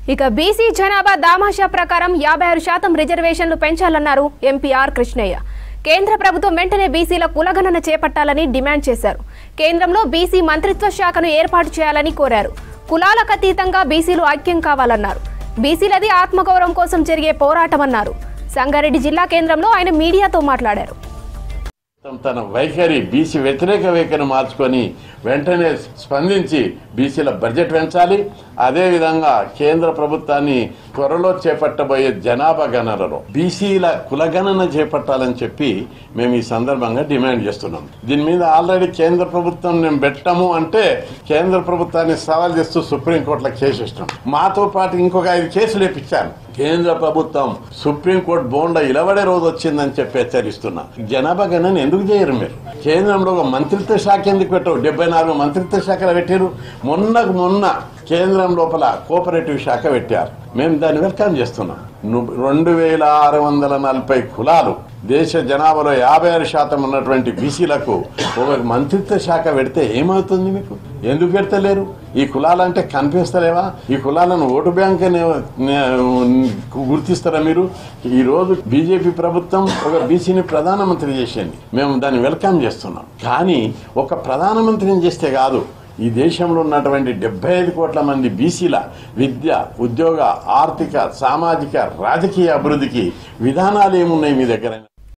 ఇక బీసీ జనాభా దామాషా ప్రకారం యాభై ఆరు శాతం రిజర్వేషన్లు పెంచాలన్నారు ఎంపీ ఆర్ కృష్ణయ్య కేంద్ర ప్రభుత్వం వెంటనే బీసీల కులగణన చేపట్టాలని డిమాండ్ చేశారు కేంద్రంలో బీసీ మంత్రిత్వ శాఖను ఏర్పాటు చేయాలని కోరారు కులాలకు అతీతంగా బీసీలు ఐక్యం కావాలన్నారు బీసీలది ఆత్మగౌరవం కోసం జరిగే పోరాటమన్నారు సంగారెడ్డి జిల్లా కేంద్రంలో ఆయన మీడియాతో మాట్లాడారు తన వైఖరి బీసీ వ్యతిరేక వైఖరి మార్చుకొని వెంటనే స్పందించి బీసీల బడ్జెట్ పెంచాలి అదేవిధంగా కేంద్ర ప్రభుత్వాన్ని త్వరలో చేపట్టబోయే జనాభా గణనలో బీసీల కులగణన చేపట్టాలని చెప్పి మేము ఈ సందర్భంగా డిమాండ్ చేస్తున్నాం దీని మీద ఆల్రెడీ కేంద్ర ప్రభుత్వం మేము పెట్టము అంటే కేంద్ర ప్రభుత్వాన్ని సవాల్ చేస్తూ సుప్రీంకోర్టులో కేసు ఇష్టం మాతో పాటు ఇంకొక ఐదు కేసులు ఇప్పించాను కేంద్ర ప్రభుత్వం సుప్రీంకోర్టు బోండా ఇలవడే రోజు వచ్చిందని చెప్పి హెచ్చరిస్తున్నా జనాభా గణన ఎందుకు చేయరు మీరు కేంద్రంలో ఒక మంత్రిత్వ శాఖ ఎందుకు పెట్టరు డెబ్బై నాలుగు మంత్రిత్వ శాఖలు పెట్టారు మొన్నకు మొన్న కేంద్రం లోపల కోఆపరేటివ్ శాఖ పెట్టారు మేము దాన్ని వెల్కమ్ చేస్తున్నాం ను- రెండు వేల ఆరు వందల నలభై కులాలు దేశ జనాభాలో యాభై ఆరు శాతం ఉన్నటువంటి బీసీలకు ఒక మంత్రిత్వ శాఖ పెడితే ఏమవుతుంది మీకు ఎందుకు పెడతలేరు ఈ కులాలంటే కనిపిస్తలేవా ఈ కులాలను ఓటు బ్యాంక్ అనే నే- గుర్తిస్తారా మీరు ఈ రోజు బీజేపీ ప్రభుత్వం ఒక బీసీని ప్రధానమంత్రి చేసింది మేము దాన్ని వెల్కమ్ చేస్తున్నాం కానీ ఒక ప్రధానమంత్రిని చేస్తే కాదు ఈ దేశంలో ఉన్నటువంటి డెబ్బై ఐదు కోట్ల మంది బీసీల విద్య ఉద్యోగ ఆర్థిక సామాజిక రాజకీయ అభివృద్ధికి విధానాలు ఏమున్నాయి మీ దగ్గర